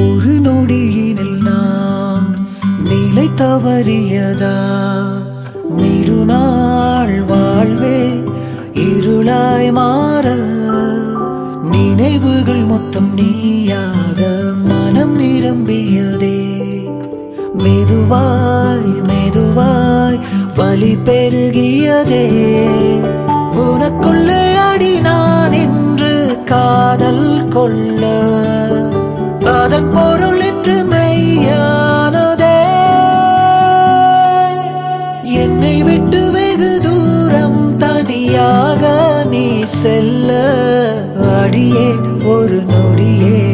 ஒரு நொடியினில் நாம் நிலை தவறியதா நெடுநாள் வாழ்வே இருளாய் மாற நினைவுகள் மொத்தம் நீயாக மனம் நிரம்பியதே மெதுவாய் மெதுவாய் வலி பெருகியதே உனக்குள்ளே அடி நான் என்று காதல் கொள்ள அதன் பொருள் என்று மெய்யானதே என்னை விட்டு வெகு தூரம் தனியாக நீ செல்ல அடியே ஒரு நொடியே